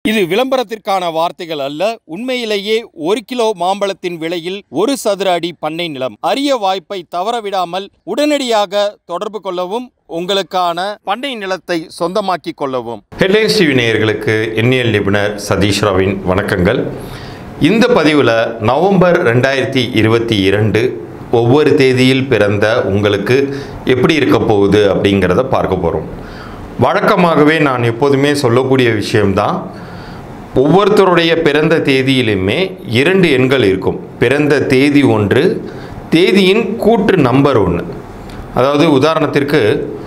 இது விளம்பரத்திற்கான வார்த்தைகள் அல்ல உண்மையிலேயே ஒரு கிலோ மாம்பழத்தின் விலையில் ஒரு சதுர அடி பண்ணை நிலம் அரிய வாய்ப்பை தவறவிடாமல் உடனடியாக தொடர்பு கொள்ளவும் உங்களுக்கான பண்ணை நிலத்தை சொந்தமாக்கி கொள்ளவும் ஹெட்லைன்ஸ் டிவி நேயர்களுக்கு எண்ணியல் நிபுணர் சதீஷ் ராவின் வணக்கங்கள் இந்த பதிவில் நவம்பர் ரெண்டாயிரத்தி இருபத்தி இரண்டு ஒவ்வொரு தேதியில் பிறந்த உங்களுக்கு எப்படி இருக்க போகுது அப்படிங்கிறத பார்க்க போகிறோம் வழக்கமாகவே நான் எப்போதுமே சொல்லக்கூடிய விஷயம்தான் ஒவ்வொருத்தருடைய பிறந்த தேதியிலுமே இரண்டு எண்கள் இருக்கும் பிறந்த தேதி ஒன்று தேதியின் கூற்று நம்பர் ஒன்று அதாவது உதாரணத்திற்கு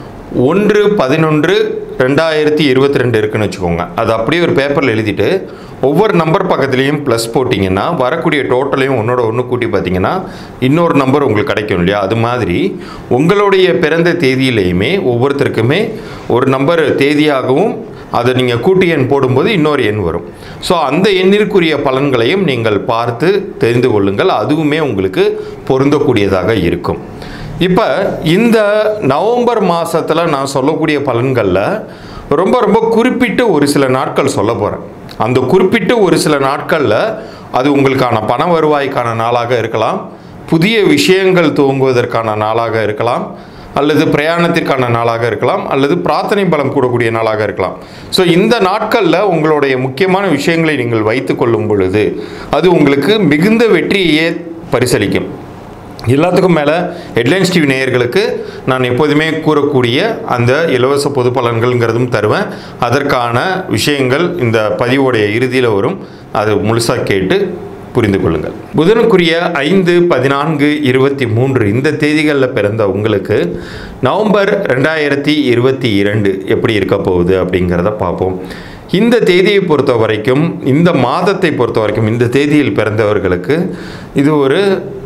ஒன்று பதினொன்று ரெண்டாயிரத்தி இருபத்தி ரெண்டு இருக்குன்னு வச்சுக்கோங்க அது அப்படியே ஒரு பேப்பரில் எழுதிட்டு ஒவ்வொரு நம்பர் பக்கத்துலேயும் ப்ளஸ் போட்டிங்கன்னா வரக்கூடிய டோட்டலையும் ஒன்றோட ஒன்று கூட்டி பார்த்தீங்கன்னா இன்னொரு நம்பர் உங்களுக்கு கிடைக்கும் இல்லையா அது மாதிரி உங்களுடைய பிறந்த தேதியிலையுமே ஒவ்வொருத்தருக்குமே ஒரு நம்பர் தேதியாகவும் அதை நீங்கள் கூட்டு எண் போடும்போது இன்னொரு எண் வரும் ஸோ அந்த எண்ணிற்குரிய பலன்களையும் நீங்கள் பார்த்து தெரிந்து கொள்ளுங்கள் அதுவுமே உங்களுக்கு பொருந்தக்கூடியதாக இருக்கும் இப்போ இந்த நவம்பர் மாதத்தில் நான் சொல்லக்கூடிய பலன்களில் ரொம்ப ரொம்ப குறிப்பிட்டு ஒரு சில நாட்கள் சொல்ல போகிறேன் அந்த குறிப்பிட்டு ஒரு சில நாட்களில் அது உங்களுக்கான பண வருவாய்க்கான நாளாக இருக்கலாம் புதிய விஷயங்கள் துவங்குவதற்கான நாளாக இருக்கலாம் அல்லது பிரயாணத்திற்கான நாளாக இருக்கலாம் அல்லது பிரார்த்தனை பலம் கூடக்கூடிய நாளாக இருக்கலாம் ஸோ இந்த நாட்களில் உங்களுடைய முக்கியமான விஷயங்களை நீங்கள் வைத்து கொள்ளும் பொழுது அது உங்களுக்கு மிகுந்த வெற்றியையே பரிசளிக்கும் எல்லாத்துக்கும் மேலே ஹெட்லைன்ஸ் டிவி நேயர்களுக்கு நான் எப்போதுமே கூறக்கூடிய அந்த இலவச பொது பலன்கள்ங்கிறதும் தருவேன் அதற்கான விஷயங்கள் இந்த பதிவோடைய இறுதியில் வரும் அது முழுசாக கேட்டு புரிந்து கொள்ளுங்கள் புதனுக்குரிய ஐந்து பதினான்கு இருபத்தி மூன்று இந்த தேதிகளில் பிறந்த உங்களுக்கு நவம்பர் ரெண்டாயிரத்தி இருபத்தி இரண்டு எப்படி இருக்க போகுது அப்படிங்கிறத பார்ப்போம் இந்த தேதியை பொறுத்த வரைக்கும் இந்த மாதத்தை பொறுத்த வரைக்கும் இந்த தேதியில் பிறந்தவர்களுக்கு இது ஒரு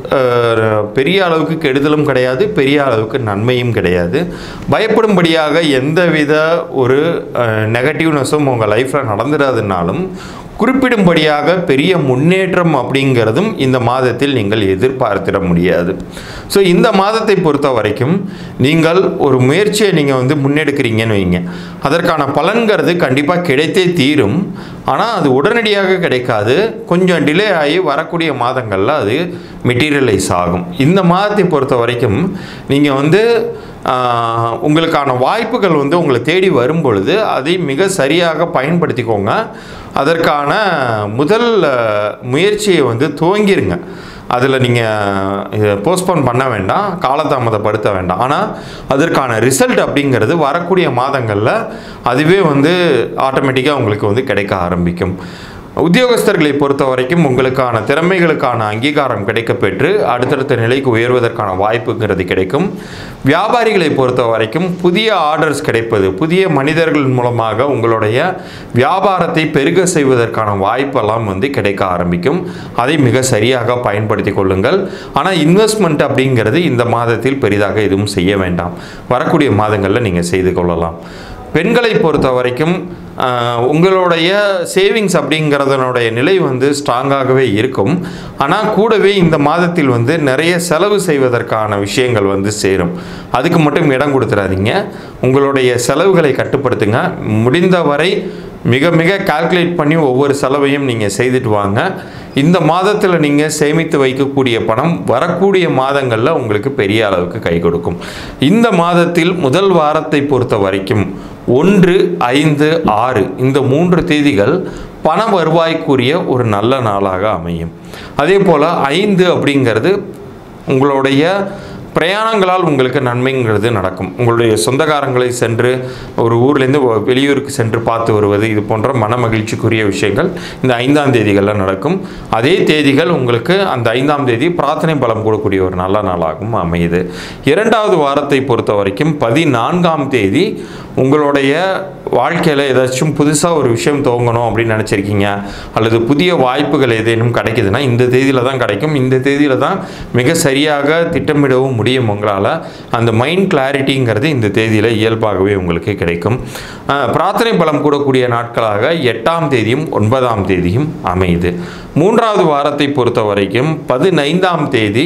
அஹ், பெரிய அளவுக்கு கெடுதலும் கிடையாது பெரிய அளவுக்கு நன்மையும் கிடையாது பயப்படும்படியாக எந்தவித ஒரு நெகட்டிவ்னஸும் உங்கள் லைஃப்பில் நடந்துடாதுனாலும் குறிப்பிடும்படியாக பெரிய முன்னேற்றம் அப்படிங்கிறதும் இந்த மாதத்தில் நீங்கள் எதிர்பார்த்திட முடியாது ஸோ இந்த மாதத்தை பொறுத்த வரைக்கும் நீங்கள் ஒரு முயற்சியை நீங்கள் வந்து முன்னெடுக்கிறீங்கன்னு வைங்க அதற்கான பலன்கிறது கண்டிப்பாக கிடைத்தே தீரும் ஆனால் அது உடனடியாக கிடைக்காது கொஞ்சம் டிலே ஆகி வரக்கூடிய மாதங்களில் அது மெட்டீரியலைஸ் ஆகும் இந்த மாதத்தை பொறுத்த வரைக்கும் நீங்கள் வந்து ஆஹ், உங்களுக்கான வாய்ப்புகள் வந்து உங்களை தேடி வரும் பொழுது அதை மிக சரியாக பயன்படுத்திக்கோங்க அதற்கான முதல் அஹ், முயற்சியை வந்து துவங்கிருங்க அதில் நீங்கள் போஸ்ட்போன் பண்ண வேண்டாம் காலதாமதப்படுத்த வேண்டாம் ஆனால் அதற்கான ரிசல்ட் அப்படிங்கிறது வரக்கூடிய மாதங்களில் அதுவே வந்து ஆட்டோமேட்டிக்காக உங்களுக்கு வந்து கிடைக்க ஆரம்பிக்கும் உத்தியோகஸ்தர்களை பொறுத்த வரைக்கும் உங்களுக்கான திறமைகளுக்கான அங்கீகாரம் கிடைக்கப்பெற்று அடுத்தடுத்த நிலைக்கு உயர்வதற்கான வாய்ப்புங்கிறது கிடைக்கும் வியாபாரிகளை பொறுத்த வரைக்கும் புதிய ஆர்டர்ஸ் கிடைப்பது புதிய மனிதர்கள் மூலமாக உங்களுடைய வியாபாரத்தை பெருக செய்வதற்கான வாய்ப்பெல்லாம் வந்து கிடைக்க ஆரம்பிக்கும் அதை மிக சரியாக பயன்படுத்தி கொள்ளுங்கள் ஆனால் இன்வெஸ்ட்மெண்ட் அப்படிங்கிறது இந்த மாதத்தில் பெரிதாக எதுவும் செய்ய வேண்டாம் வரக்கூடிய மாதங்களில் நீங்கள் செய்து கொள்ளலாம் பெண்களை பொறுத்த வரைக்கும் ஆஹ், உங்களுடைய சேவிங்ஸ் அப்படிங்கிறதனுடைய நிலை வந்து ஸ்ட்ராங்காகவே இருக்கும் ஆனால் கூடவே இந்த மாதத்தில் வந்து நிறைய செலவு செய்வதற்கான விஷயங்கள் வந்து சேரும் அதுக்கு மட்டும் இடம் கொடுத்துறாதீங்க உங்களுடைய செலவுகளை கட்டுப்படுத்துங்க முடிந்தவரை மிக மிக கால்குலேட் பண்ணி ஒவ்வொரு செலவையும் நீங்கள் செய்துட்டு வாங்க இந்த மாதத்தில் நீங்கள் சேமித்து வைக்கக்கூடிய பணம் வரக்கூடிய மாதங்களில் உங்களுக்கு பெரிய அளவுக்கு கை கொடுக்கும் இந்த மாதத்தில் முதல் வாரத்தை பொறுத்த வரைக்கும் ஒன்று ஐந்து ஆறு இந்த மூன்று தேதிகள் பண வருவாய்க்குரிய ஒரு நல்ல நாளாக அமையும் அதே போல் ஐந்து அப்படிங்கிறது உங்களுடைய பிரயாணங்களால் உங்களுக்கு நன்மைங்கிறது நடக்கும் உங்களுடைய சொந்தக்காரங்களை சென்று ஒரு ஊர்லேருந்து ஒ- வெளியூருக்கு சென்று பார்த்து வருவது இது போன்ற மன மகிழ்ச்சிக்குரிய விஷயங்கள் இந்த ஐந்தாம் தேதிகளில் நடக்கும் அதே தேதிகள் உங்களுக்கு அந்த ஐந்தாம் தேதி பிரார்த்தனை பலம் கொடுக்கக்கூடிய ஒரு நல்ல நாளாகவும் அமையுது இரண்டாவது வாரத்தை பொறுத்த வரைக்கும் பதினான்காம் தேதி உங்களுடைய வாழ்க்கையில் ஏதாச்சும் புதுசாக ஒரு விஷயம் துவங்கணும் அப்படின்னு நினச்சிருக்கீங்க அல்லது புதிய வாய்ப்புகள் ஏதேனும் கிடைக்குதுன்னா இந்த தேதியில் தான் கிடைக்கும் இந்த தேதியில் தான் மிக சரியாக திட்டமிடவும் முடியும் உங்களால் அந்த மைண்ட் கிளாரிட்டிங்கிறது இந்த தேதியில் இயல்பாகவே உங்களுக்கு கிடைக்கும் அஹ், பிரார்த்தனை பலம் கூடக்கூடிய நாட்களாக எட்டாம் தேதியும் ஒன்பதாம் தேதியும் அமையுது மூன்றாவது வாரத்தை பொறுத்த வரைக்கும் பதினைந்தாம் தேதி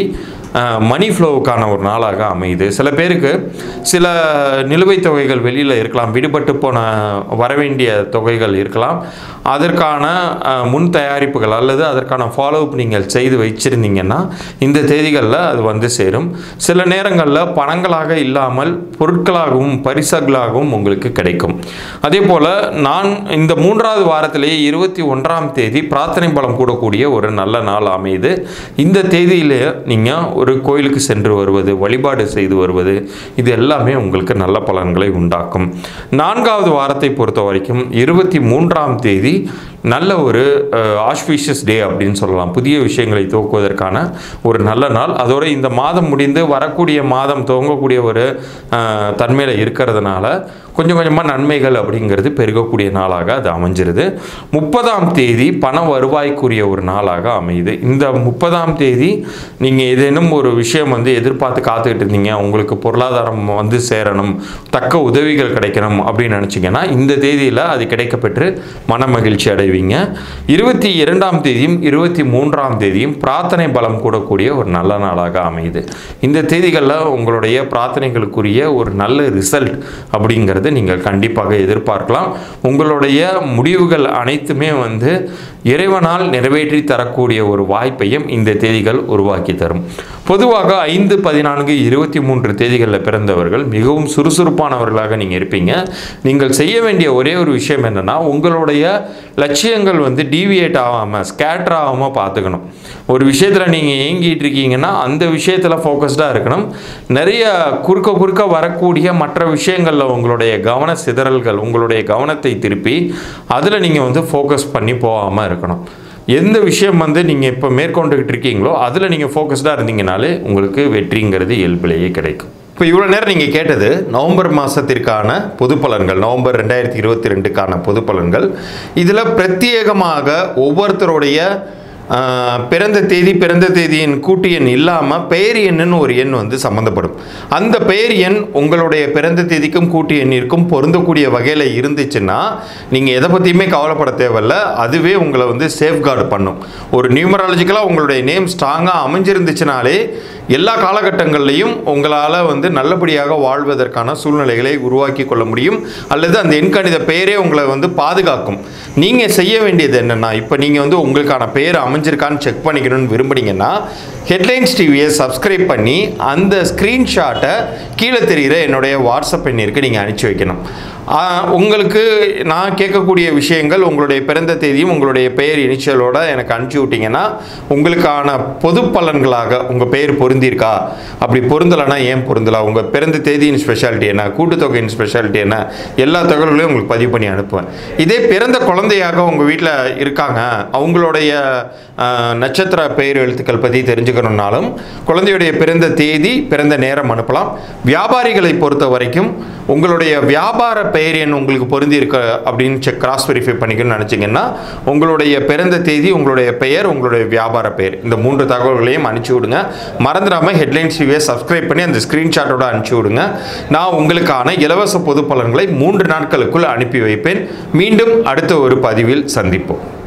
மணி ஃப்ளோவுக்கான ஒரு நாளாக அமையுது சில பேருக்கு சில நிலுவைத் தொகைகள் வெளியில் இருக்கலாம் விடுபட்டு போன வரவேண்டிய தொகைகள் இருக்கலாம் அதற்கான அஹ், முன் தயாரிப்புகள் அல்லது அதற்கான ஃபாலோ அப் நீங்கள் செய்து வச்சிருந்தீங்கன்னா இந்த தேதிகளில் அது வந்து சேரும் சில நேரங்களில் பணங்களாக இல்லாமல் பொருட்களாகவும் பரிசங்களாகவும் உங்களுக்கு கிடைக்கும் அதே போல் நான் இந்த மூன்றாவது வாரத்திலேயே இருபத்தி ஒன்றாம் தேதி பிரார்த்தனை பலம் கூடக்கூடிய ஒரு நல்ல நாள் அமையுது இந்த தேதியிலே நீங்கள் ஒரு கோயிலுக்கு சென்று வருவது வழிபாடு செய்து வருவது இது எல்லாமே உங்களுக்கு நல்ல பலன்களை உண்டாக்கும் நான்காவது வாரத்தை பொறுத்த வரைக்கும் இருபத்தி மூன்றாம் தேதி நல்ல ஒரு ஆஸ்பீஷியஸ் டே அப்படின்னு சொல்லலாம் புதிய விஷயங்களை துவக்குவதற்கான ஒரு நல்ல நாள் அதோட இந்த மாதம் முடிந்து வரக்கூடிய மாதம் துவங்கக்கூடிய ஒரு அஹ், தன்மையில் இருக்கிறதுனால கொஞ்சம் கொஞ்சமாக நன்மைகள் அப்படிங்கிறது பெருகக்கூடிய நாளாக அது அமைஞ்சிருது முப்பதாம் தேதி பண வருவாய்க்குரிய ஒரு நாளாக அமையுது இந்த முப்பதாம் தேதி நீங்கள் ஏதேனும் ஒரு விஷயம் வந்து எதிர்பார்த்து காத்துக்கிட்டு இருந்தீங்க உங்களுக்கு பொருளாதாரம் வந்து சேரணும் தக்க உதவிகள் கிடைக்கணும் அப்படின்னு நினச்சிங்கன்னா இந்த தேதியில் அது கிடைக்கப்பெற்று மன மகிழ்ச்சி அடைவீங்க இருபத்தி இரண்டாம் தேதியும் இருபத்தி மூன்றாம் தேதியும் பிரார்த்தனை பலம் கூடக்கூடிய ஒரு நல்ல நாளாக அமையுது இந்த தேதிகளில் உங்களுடைய பிரார்த்தனைகளுக்குரிய ஒரு நல்ல ரிசல்ட் அப்படிங்கிறது நீங்கள் கண்டிப்பாக எதிர்பார்க்கலாம் உங்களுடைய முடிவுகள் அனைத்துமே வந்து இறைவனால் நிறைவேற்றி தரக்கூடிய ஒரு வாய்ப்பையும் இந்த தேதிகள் உருவாக்கி தரும் பொதுவாக ஐந்து பதினான்கு இருபத்தி மூன்று தேதிகளில் பிறந்தவர்கள் மிகவும் சுறுசுறுப்பானவர்களாக நீங்கள் இருப்பீங்க நீங்கள் செய்ய வேண்டிய ஒரே ஒரு விஷயம் என்னென்னா உங்களுடைய லட்சியங்கள் வந்து டீவியேட் ஆகாமல் ஸ்கேட்டர் ஆகாமல் பார்த்துக்கணும் ஒரு விஷயத்தில் நீங்கள் ஏங்கிட்டு இருக்கீங்கன்னா அந்த விஷயத்தில் ஃபோக்கஸ்டாக இருக்கணும் நிறைய குறுக்க குறுக்க வரக்கூடிய மற்ற விஷயங்களில் உங்களுடைய கவன சிதறல்கள் உங்களுடைய கவனத்தை திருப்பி அதில் நீங்கள் வந்து ஃபோக்கஸ் பண்ணி போகாமல் இருக்கணும் எந்த விஷயம் வந்து நீங்கள் இப்போ மேற்கொண்டுகிட்டு இருக்கீங்களோ அதில் நீங்கள் ஃபோக்கஸ்டாக இருந்தீங்கனாலே உங்களுக்கு வெற்றிங்கிறது இயல்பிலேயே கிடைக்கும் இப்போ இவ்வளோ நேரம் நீங்கள் கேட்டது நவம்பர் மாதத்திற்கான பொது பலன்கள் நவம்பர் ரெண்டாயிரத்தி இருபத்தி ரெண்டுக்கான பொது பலன்கள் இதில் பிரத்யேகமாக ஒவ்வொருத்தருடைய ஆஹ், பிறந்த தேதி பிறந்த தேதியின் கூட்டு எண் இல்லாமல் பெயர் எண்ணுன்னு ஒரு எண் வந்து சம்மந்தப்படும் அந்த பெயர் எண் உங்களுடைய பிறந்த தேதிக்கும் கூட்டு எண்ணிற்கும் பொருந்தக்கூடிய வகையில் இருந்துச்சுன்னா நீங்கள் எதை பற்றியுமே கவலைப்பட தேவையில்ல அதுவே உங்களை வந்து சேஃப்கார்டு பண்ணும் ஒரு நியூமராலஜிக்கலாக உங்களுடைய நேம் ஸ்ட்ராங்காக அமைஞ்சிருந்துச்சுனாலே எல்லா காலகட்டங்கள்லையும் உங்களால் வந்து நல்லபடியாக வாழ்வதற்கான சூழ்நிலைகளை உருவாக்கி கொள்ள முடியும் அல்லது அந்த எண்கணித பெயரே உங்களை வந்து பாதுகாக்கும் நீங்கள் செய்ய வேண்டியது என்னென்னா இப்போ நீங்கள் வந்து உங்களுக்கான பெயர் அமைஞ்சிருக்கான்னு செக் பண்ணிக்கணும்னு விரும்புனீங்கன்னா ஹெட்லைன்ஸ் டிவியை சப்ஸ்கிரைப் பண்ணி அந்த ஸ்க்ரீன்ஷாட்டை கீழே தெரிகிற என்னுடைய வாட்ஸ்அப் எண்ணிற்கு நீங்கள் அனுப்பிச்சி வைக்கணும் ஆ, உங்களுக்கு நான் கேட்கக்கூடிய விஷயங்கள் உங்களுடைய பிறந்த தேதியும் உங்களுடைய பெயர் இனிஷியலோட எனக்கு அனுப்பிச்சி விட்டீங்கன்னா உங்களுக்கான பொது பலன்களாக உங்கள் பெயர் பொருந்திருக்கா அப்படி பொருந்தலைன்னா ஏன் பொருந்தலை உங்கள் பிறந்த தேதியின் ஸ்பெஷாலிட்டி என்ன கூட்டுத்தொகையின் ஸ்பெஷாலிட்டி என்ன எல்லா தகவல்களையும் உங்களுக்கு பதிவு பண்ணி அனுப்புவேன் இதே பிறந்த குழந்தையாக உங்கள் வீட்டில் இருக்காங்க அவங்களுடைய ஆ, நட்சத்திர பெயர் எழுத்துக்கள் பற்றி தெரிஞ்சுக்கணுன்னாலும் குழந்தையுடைய பிறந்த தேதி பிறந்த நேரம் அனுப்பலாம் வியாபாரிகளை பொறுத்த வரைக்கும் உங்களுடைய வியாபார பெயர் எண் உங்களுக்கு பொருந்தி இருக்க அப்படின்னு செக் கிராஸ் வெரிஃபை பண்ணிக்கணும்னு நினச்சிங்கன்னா உங்களுடைய பிறந்த தேதி உங்களுடைய பெயர் உங்களுடைய வியாபார பெயர் இந்த மூன்று தகவல்களையும் அனுப்பிச்சி விடுங்க மறந்துடாமல் ஹெட்லைன்ஸ் டிவியை சப்ஸ்கிரைப் பண்ணி அந்த ஸ்க்ரீன்ஷாட்டோட அனுப்பிச்சி விடுங்க நான் உங்களுக்கான இலவச பொது பலன்களை மூன்று நாட்களுக்குள் அனுப்பி வைப்பேன் மீண்டும் அடுத்த ஒரு பதிவில் சந்திப்போம்